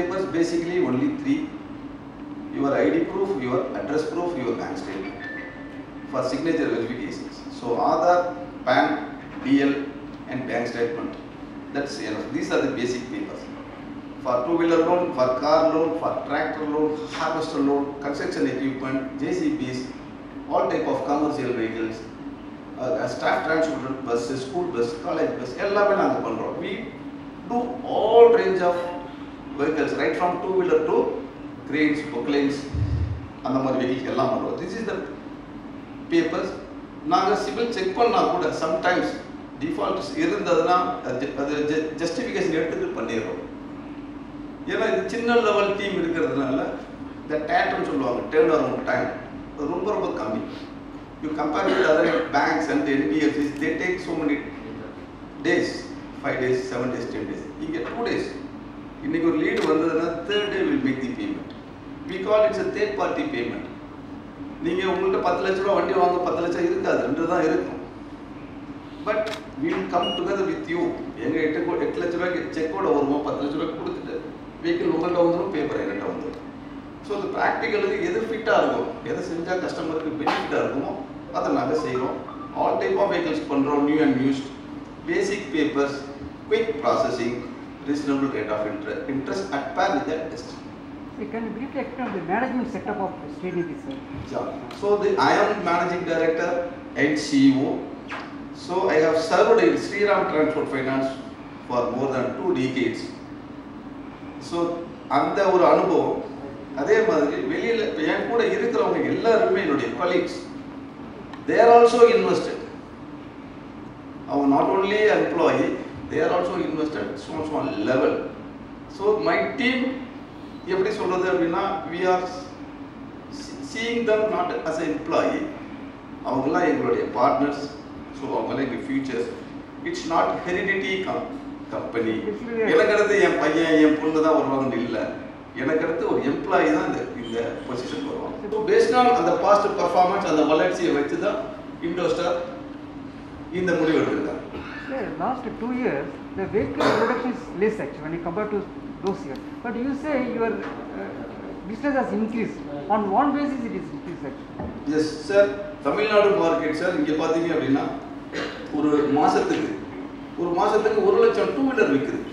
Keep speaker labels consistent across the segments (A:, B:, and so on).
A: papers basically only three. Your ID proof, your address proof, your bank statement for signature verifications. So Aadhaar, PAN, DL and bank statement. That's enough. These are the basic papers. For two-wheeler loan, for car loan, for tractor loan, harvester loan, construction equipment, JCBs, all type of commercial vehicles, uh, staff transport bus, school bus, college bus, எல்லாமே நாங்கள் பண்ணுறோம். We do all range of vehicles, right from two-wheeler to cranes, booklines, அந்த மாதிரி vehicles எல்லாம் பண்ணுறோம். This is the papers நாங்கள் civil check பண்ணால் கூட சம்டைம்ஸ் டிஃபால்ட்ஸ் இருந்ததுன்னா அது அது ஜஸ்டிஃபிகேஷன் எடுத்துட்டு பண்ணிடுறோம் ஏன்னா இது சின்ன லெவல் டீம் இருக்கிறதுனால இந்த டேட்னு சொல்லுவாங்க டேர்ன் ஓவர் டைம் அது ரொம்ப ரொம்ப கம்மி you compare with other banks and NBFCs they take so many days five days seven days ten days இங்கே டூ டேஸ் இன்னைக்கு ஒரு லீடு வந்ததுன்னா third day will make the payment we call it's a third party payment நீங்கள் உங்கள்கிட்ட பத்து லட்ச ரூபா வண்டி வாங்க பத்து லட்சம் இருக்காது ரெண்டு தான் இருக்கும் but will come together with you எங்கள் எட்டு கோ எட்டு லட்ச ரூபாய்க்கு செக்கோட வருவோம் பத்து லட்ச ரூபாய்க்கு கொடுத்துட்டு வெஹிக்கிள் உங்கள்கிட்ட வந்துடும் பேப்பர் என்கிட்ட வந்துடும் ஸோ அது ப்ராக்டிக்கலுக்கு எது ஃபிட்டாக இருக்கும் எதை செஞ்சால் கஸ்டமருக்கு பெனிஃபிட்டாக இருக்குமோ அதை நாங்கள் செய்கிறோம் ஆல் டைப் ஆஃப் வெஹிக்கிள்ஸ் பண்ணுறோம் new and used basic papers quick processing reasonable rate of interest interest at par with that test
B: So can you briefly explain the management setup of Srinidhi, sir?
A: Yeah. So the, I am managing director and CEO. So I have served in Sriram Transport Finance for more than two decades. So அந்த ஒரு அனுபவம் அதே மாதிரி வெளியில் இப்போ என் கூட இருக்கிறவங்க எல்லாருமே என்னுடைய கொலீக்ஸ் தேர் ஆல்சோ இன்வெஸ்டட் அவங்க not only employee they also invested small small level so my team எப்படி சொல்றது அப்படின்னா we are seeing them not as a employee அவங்கெல்லாம் எங்களுடைய பார்ட்னர்ஸ் ஸோ அவங்களாம் எங்கள் futures it's not heredity come company எனக்கு அடுத்து என் பையன் என் பொண்ணு தான் வருவாங்கன்னு இல்லை எனக்கு அடுத்து ஒரு எம்ப்ளாயி தான் இந்த இந்த பொசிஷன் வருவாங்க ஸோ பேஸ்ட் ஆன் அந்த பாஸ்ட் பர்ஃபார்மன்ஸ் அந்த வளர்ச்சியை வச்சு தான் இண்டோஸ்டார் இந்த முடிவு எடுத்திருக்காங்க
B: Sir, last two years, the vehicle production is less actually when you compare to those years. But you say your uh, business has increased. On one basis it is increased actually.
A: Yes sir Tamil Nadu market sir இங்கே பார்த்தீங்க அப்படின்னா ஒரு மாதத்துக்கு ஒரு மாதத்துக்கு ஒரு லட்சம் two wheeler விற்குது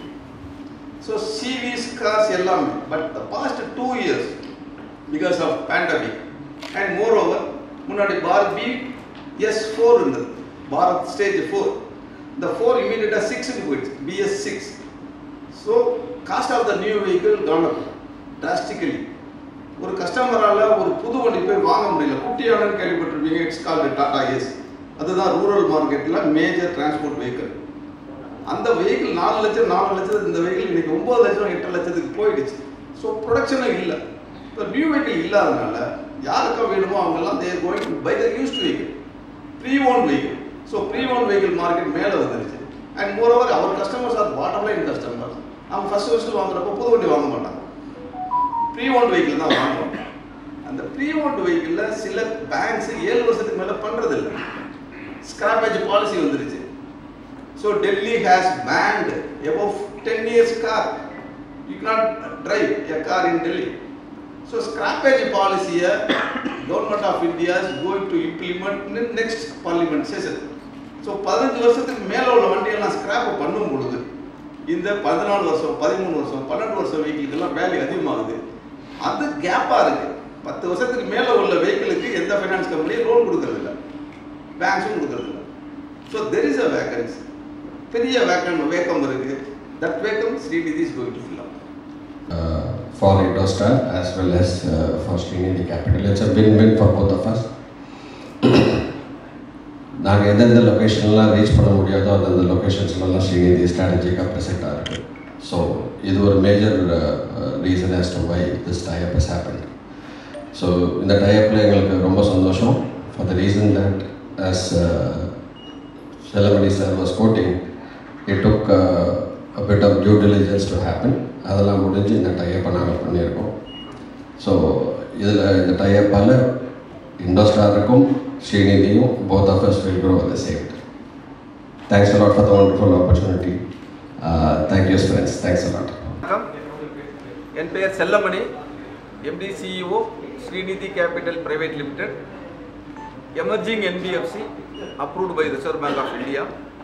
A: ஸோ சிவிஸ் கார்ஸ் எல்லாமே but the past two years because of pandemic and more over முன்னாடி பார் பி எஸ் ஃபோர் இருந்தது பாரத் ஸ்டேஜ் ஃபோர் இந்த ஃபோர் இமீடியட்டாக சிக்ஸுக்கு போயிடுச்சு BS six so cost of the new vehicle government drastically ஒரு கஸ்டமரால் ஒரு புது வண்டி போய் வாங்க முடியல குட்டியானன்னு கேள்விப்பட்டிருப்பீங்க இட்ஸ் கால்டு டாடா எஸ் அதுதான் ரூரல் மார்க்கெட்டில் மேஜர் டிரான்ஸ்போர்ட் வெஹிக்கிள் அந்த வெஹிக்கிள் நாலு லட்சம் நாலு லட்சத்துக்கு இந்த வெஹிக்கிள் இன்னைக்கு ஒம்பது லட்சம் எட்டு லட்சத்துக்கு போயிடுச்சு ஸோ ப்ரொடக்ஷனும் இல்லை இப்போ நியூ வெஹிக்கிள் இல்லாதனால யாருக்கா வேணுமோ அவங்கெல்லாம் they going to buy the used vehicle pre owned vehicle so pre owned vehicle market மேலே வந்துருச்சு and more over our customers are bottom line customers அவங்க ஃபர்ஸ்ட் ஃபர்ஸ்ட் வாங்குறப்போ புது வண்டி வாங்க மாட்டாங்க ப்ரீ ஓன்ட் வெஹிக்கிள் தான் வாங்குவோம் அந்த ப்ரீ ஓன்ட் வெஹிக்கிளில் சில பேங்க்ஸ் ஏழு வருஷத்துக்கு மேலே பண்ணுறது இல்லை ஸ்கிராப்பேஜ் பாலிசி வந்துருச்சு so Delhi has banned above ten years car you cannot drive a car in Delhi so scrappage பாலிசியை government of India is going to implement next parliament session so பதினஞ்சு வருஷத்துக்கு மேலே உள்ள வண்டியெல்லாம் ஸ்கிராப் பண்ணும் பொழுது இந்த பதினாலு வருஷம் பதிமூணு வருஷம் பன்னெண்டு வருஷம் வெஹிக்கிளுக்கெல்லாம் வேல்யூ அதிகமாகுது அது கேப்பாக இருக்கு பத்து வருஷத்துக்கு மேலே உள்ள வெஹிக்கிளுக்கு எந்த ஃபைனான்ஸ் கம்பெனியும் லோன் கொடுக்கறது இல்லை பேங்க்ஸும் கொடுக்கறது இல்லை so there is a vacancy பெரிய வேக்கன் வேக்கம் இருக்கு that vacuum Srinidhi is going to fill up
C: uh, for Indostar as well as uh, for Srinidhi Capital. It's a win-win for both of us. நாங்கள் எந்தெந்த லொக்கேஷன்லாம் ரீச் பண்ண முடியாதோ அந்தந்த லொக்கேஷன்ஸ்லாம் ஸ்ரீநிதி ஸ்ட்ராட்டஜிக்காக ப்ரெசென்ட்டாக இருக்குது so இது ஒரு major reason as to why this type has happen so இந்த டைப்பில் எங்களுக்கு ரொம்ப சந்தோஷம் for the reason that as Sellamani sir was quoting it took a bit of due diligence to happen அதெல்லாம் முடிஞ்சு இந்த டைப்பை நாங்கள் பண்ணியிருக்கோம் ஸோ இதில் இந்த டைப்பால் இண்டோஸ்டாருக்கும் ஸ்ரீநிதியும் both of us will grow at the same thanks a lot for the wonderful opportunity thank you friends thanks a lot
D: வணக்கம்
A: என் பெயர் Sellamani MD CEO Srinidhi Capital Private Limited emerging NBFC approved by Reserve Bank of India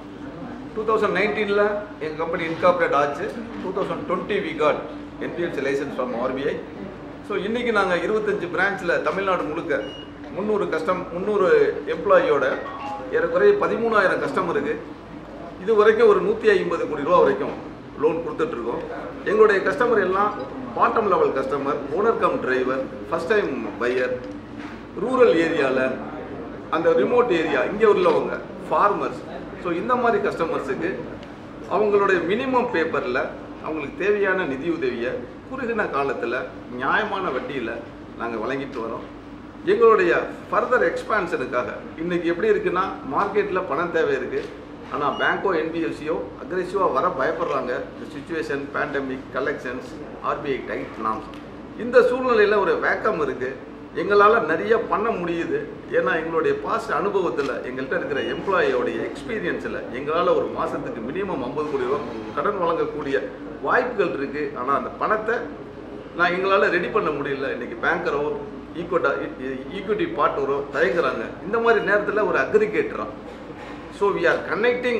A: two thousand நைன்டீனில் எங்கள் company incorporate ஆச்சு two thousand twenty we got NBFC licence from RBI so இன்றைக்கி நாங்கள் இருபத்தஞ்சி பிரான்ச்சில் தமிழ்நாடு முழுக்க முந்நூறு கஸ்டம் முந்நூறு எம்ப்ளாயியோட ஏறக்குறைய பதிமூணாயிரம் கஸ்டமருக்கு இது வரைக்கும் ஒரு நூற்றி ஐம்பது கோடி ரூபா வரைக்கும் லோன் கொடுத்துட்ருக்கோம் எங்களுடைய கஸ்டமர் எல்லாம் bottom level customer owner cum driver first time buyer rural ஏரியாவில் அந்த ரிமோட் ஏரியா இங்கே உள்ளவங்க ஃபார்மர்ஸ் ஸோ இந்த மாதிரி கஸ்டமர்ஸுக்கு அவங்களுடைய மினிமம் பேப்பரில் அவங்களுக்கு தேவையான நிதியுதவியை குறுகின காலத்தில் நியாயமான வட்டியில் நாங்கள் வழங்கிட்டு வரோம் எங்களுடைய ஃபர்தர் எக்ஸ்பான்ஷனுக்காக இன்றைக்கி எப்படி இருக்குன்னா மார்க்கெட்டில் பணம் தேவை இருக்குது ஆனால் பேங்கோ என்பிஎஃப்சியோ அக்ரெசிவாக வர பயப்படுறாங்க இந்த situation pandemic collections RBI tight norms இந்த சூழ்நிலையில் ஒரு வேக்கம் இருக்குது எங்களால் நிறைய பண்ண முடியுது ஏன்னா எங்களுடைய பாஸ்ட் அனுபவத்தில் எங்கள்கிட்ட இருக்கிற எம்ப்ளாயியோடைய எக்ஸ்பீரியன்ஸில் எங்களால் ஒரு மாதத்துக்கு மினிமம் ஐம்பது கோடி ரூபா கடன் வழங்கக்கூடிய வாய்ப்புகள் இருக்குது ஆனால் அந்த பணத்தை நான் எங்களால் ரெடி பண்ண முடியல இன்றைக்கி பேங்கரோ ஈக்குவட்டா ஈக்விட்டி பார்ட்னரோ தயங்குறாங்க இந்த மாதிரி நேரத்தில் ஒரு அக்ரிகேட்டரா so we are connecting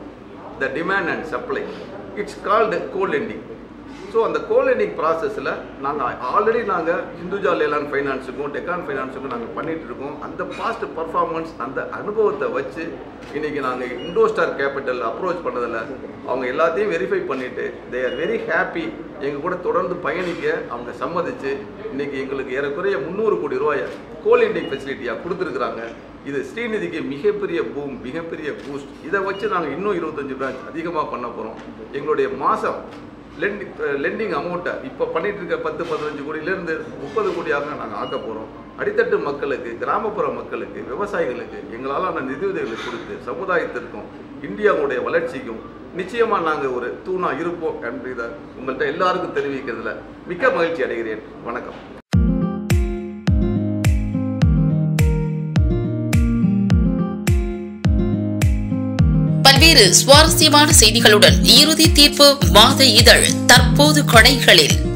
A: the demand and supply it's called colending so அந்த கோலெண்டிங் ப்ராசஸில் நாங்கள் ஆல்ரெடி நாங்கள் ஹிந்துஜா லேலான் ஃபைனான்ஸுக்கும் டெக்கான் ஃபைனான்ஸுக்கும் நாங்கள் பண்ணிகிட்டு இருக்கோம் அந்த பாஸ்ட் பர்ஃபார்மன்ஸ் அந்த அனுபவத்தை வச்சு இன்றைக்கி நாங்கள் இண்டோஸ்டார் கேபிட்டல் அப்ரோச் பண்ணதில் அவங்க எல்லாத்தையும் வெரிஃபை பண்ணிவிட்டு தே ஆர் வெரி ஹாப்பி எங்கள் கூட தொடர்ந்து பயணிக்க அவங்க சம்மதிச்சு இன்றைக்கி எங்களுக்கு ஏறக்குறைய முந்நூறு கோடி ரூபாயை கோலெண்டிங் ஃபெசிலிட்டியாக கொடுத்துருக்குறாங்க இது ஸ்ரீநிதிக்கு மிகப்பெரிய பூம் மிகப்பெரிய பூஸ்ட் இதை வச்சு நாங்கள் இன்னும் இருபத்தஞ்சு பிரான்ச் அதிகமாக பண்ண போகிறோம் எங்களுடைய மாதம் லெண்டிங் லெண்டிங் அமௌண்ட்டை இப்போ பண்ணிட்டு இருக்க பத்து பதினஞ்சு கோடியிலேருந்து முப்பது கோடியாக நாங்கள் ஆக்க போகிறோம் அடித்தட்டு மக்களுக்கு கிராமப்புற மக்களுக்கு விவசாயிகளுக்கு எங்களாலான நிதியுதவிகளை கொடுத்து சமுதாயத்திற்கும் இந்தியாவுடைய வளர்ச்சிக்கும் நிச்சயமாக நாங்கள் ஒரு தூணா இருப்போம் என்பதை உங்கள்கிட்ட எல்லாருக்கும் தெரிவிக்கிறதுல மிக்க மகிழ்ச்சி அடைகிறேன் வணக்கம்
D: பல்வேறு சுவாரஸ்யமான செய்திகளுடன் இறுதி தீர்ப்பு மாத இதழ் தற்போது கொடைகளில்